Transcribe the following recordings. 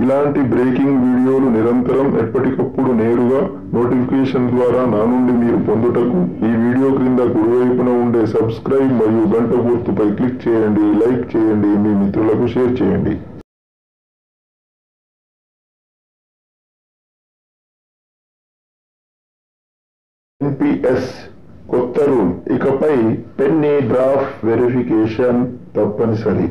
ఇలాంటి బ్రేకింగ్ వీడియోలు నిరంతరం ఎప్పటికప్పుడు నేరుగా నోటిఫికేషన్ ద్వారా నా నుండి మీరు పొందుటకు ఈ వీడియో క్రింద కుడివైపున ఉండే సబ్స్క్రైబ్ మరియు గంట గుర్తుపై క్లిక్ చేయండి లైక్ చేయండి మీ మిత్రులకు షేర్ చేయండి ఎన్పిఎస్ కొత్త రూల్ ఇకపై పెన్నీ డ్రాఫ్ట్ వెరిఫికేషన్ తప్పనిసరి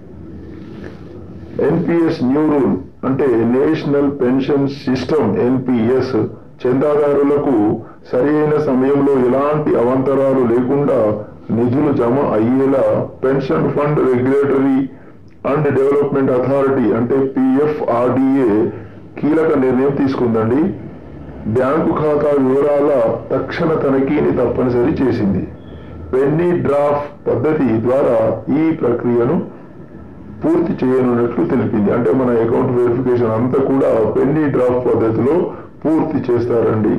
ఎన్పిఎస్ న్యూ రూల్ అంటే నేషనల్ పెన్షన్ సిస్టమ్ ఎన్పిఎస్ చందాదారులకు సరైన సమయంలో ఎలాంటి అవంతరాలు లేకుండా నిధులు జమ అయ్యేలా pension fund regulatory and development authority అంటే పిఎఫ్ఆర్డిఏ కీలక నిర్ణయం తీసుకుందండి బ్యాంకు ఖాతా వివరాల తక్షణ తనిఖీని తప్పనిసరి చేసింది పెన్నీ డ్రాఫ్ట్ పద్ధతి ద్వారా ఈ ప్రక్రియను పూర్తి చేయనున్నట్లు తెలిపింది అంటే మన అకౌంట్ వెరిఫికేషన్ అంతా కూడా పెన్నీ డ్రాఫ్ట్ పద్ధతిలో పూర్తి చేస్తారండి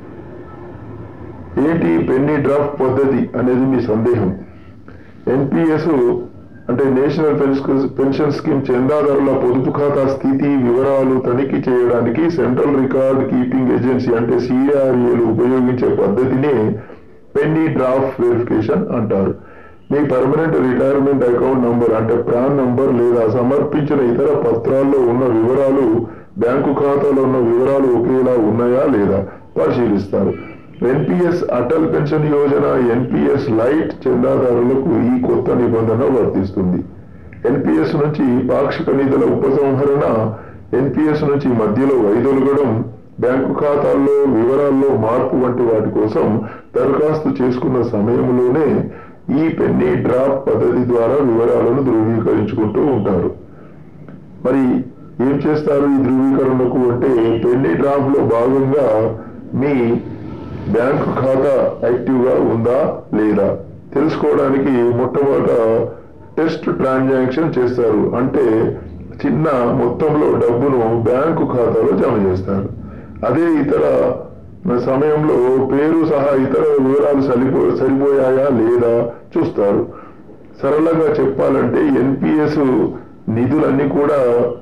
ఏంటి పెన్నీ డ్రాఫ్ట్ పద్ధతి అనేది మీ సందేహం ఎన్పిఎస్ అంటే నేషనల్ పెన్షన్ స్కీమ్ చందాదారుల పొదుపు ఖాతా స్థితి వివరాలు తనిఖీ చేయడానికి సెంట్రల్ రికార్డ్ కీపింగ్ ఏజెన్సీ అంటే సిఆర్ఏలు ఉపయోగించే పద్ధతినే పెన్నీ డ్రాఫ్ట్ వెరిఫికేషన్ అంటారు మీ పర్మనెంట్ రిటైర్మెంట్ అకౌంట్ నంబర్ అంటే ప్రాన్ నంబర్ లేదా సమర్పించిన ఇతర పత్రాల్లో ఉన్న వివరాలు బ్యాంకు ఖాతాలో ఉన్న వివరాలు ఒకేలా ఉన్నాయా లేదా పరిశీలిస్తారు NPS Atal pension Yojana NPS lite చందాదారులకు ఈ కొత్త నిబంధన వర్తిస్తుంది ఎన్పిఎస్ నుంచి పాక్షిక నిధుల ఉపసంహరణ ఎన్పిఎస్ నుంచి మధ్యలో వైదొలగడం బ్యాంకు ఖాతాల్లో వివరాల్లో మార్పు వంటి వాటి కోసం దరఖాస్తు చేసుకున్న సమయంలోనే ఈ పెన్నీ డ్రాప్ పద్ధతి ద్వారా వివరాలను ధృవీకరించుకుంటూ ఉంటారు మరి ఏం చేస్తారు ఈ ధృవీకరణకు అంటే పెన్నీ డ్రాప్ లో భాగంగా మీ బ్యాంకు ఖాతా యాక్టివ్ గా ఉందా లేదా తెలుసుకోవడానికి మొట్టమొదట టెస్ట్ ట్రాన్సాక్షన్ చేస్తారు అంటే చిన్న మొత్తంలో డబ్బును బ్యాంకు ఖాతాలో జమ చేస్తారు అదే ఇతర సమయంలో పేరు సహా ఇతర వివరాలు సరిపో సరిపోయాయా లేదా చూస్తారు సరళంగా చెప్పాలంటే ఎన్పిఎస్ నిధులన్నీ కూడా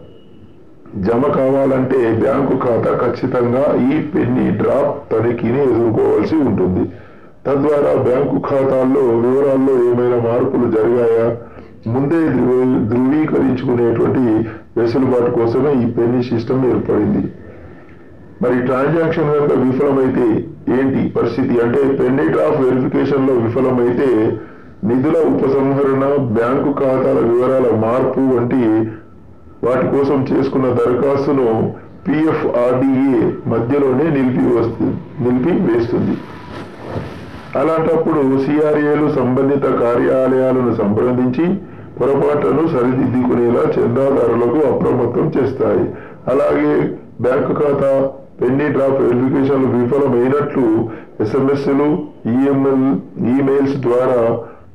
జమ కావాలంటే బ్యాంకు ఖాతా ఖచ్చితంగా ఈ పెన్నీ డ్రాప్ తనిఖీని ఎదుర్కోవాల్సి ఉంటుంది తద్వారా బ్యాంకు ఖాతాల్లో వివరాల్లో ఏమైనా మార్పులు జరిగాయా ముందే ధృవీకరించుకునేటువంటి వెసులుబాటు కోసమే ఈ పెన్నీ సిస్టమ్ ఏర్పడింది మరి ట్రాన్సాక్షన్ కనుక విఫలమైతే ఏంటి పరిస్థితి అంటే పెన్నీ డ్రాఫ్ట్ వెరిఫికేషన్ లో విఫలమైతే నిధుల ఉపసంహరణ బ్యాంకు ఖాతాల వివరాల మార్పు వంటి వాటి కోసం చేసుకున్న దరఖాస్తును పిఎఫ్ఆర్డిఏ మధ్యలోనే నిలిపి వస్తుంది నిలిపి వేస్తుంది అలాంటప్పుడు సిఆర్ఏలు సంబంధిత కార్యాలయాలను సంప్రదించి పొరపాట్లను సరిదిద్దుకునేలా చందాదారులకు అప్రమత్తం చేస్తాయి అలాగే బ్యాంకు ఖాతా పెన్నీ డ్రాఫ్ట్ వెరిఫికేషన్లు విఫలమైనట్లు ఎస్ఎంఎస్లు ఈఎంఎల్ ఈమెయిల్స్ ద్వారా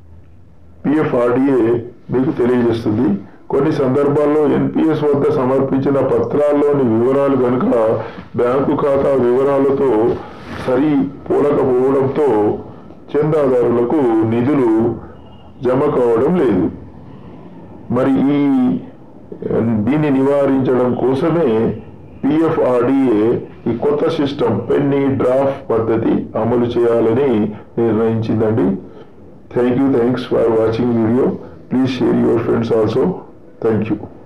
పిఎఫ్ఆర్డిఏ మీకు తెలియజేస్తుంది కొన్ని సందర్భాల్లో ఎన్పిఎస్ వద్ద సమర్పించిన పత్రాల్లోని వివరాలు కనుక బ్యాంకు ఖాతా వివరాలతో సరి పోలకపోవడంతో చందాదారులకు నిధులు జమ కావడం లేదు మరి ఈ దీన్ని నివారించడం కోసమే పిఎఫ్ఆర్డిఏ ఈ కొత్త సిస్టమ్ పెన్నీ డ్రాఫ్ట్ పద్ధతి అమలు చేయాలని నిర్ణయించిందండి thank you thanks for watching video please share your friends also thank you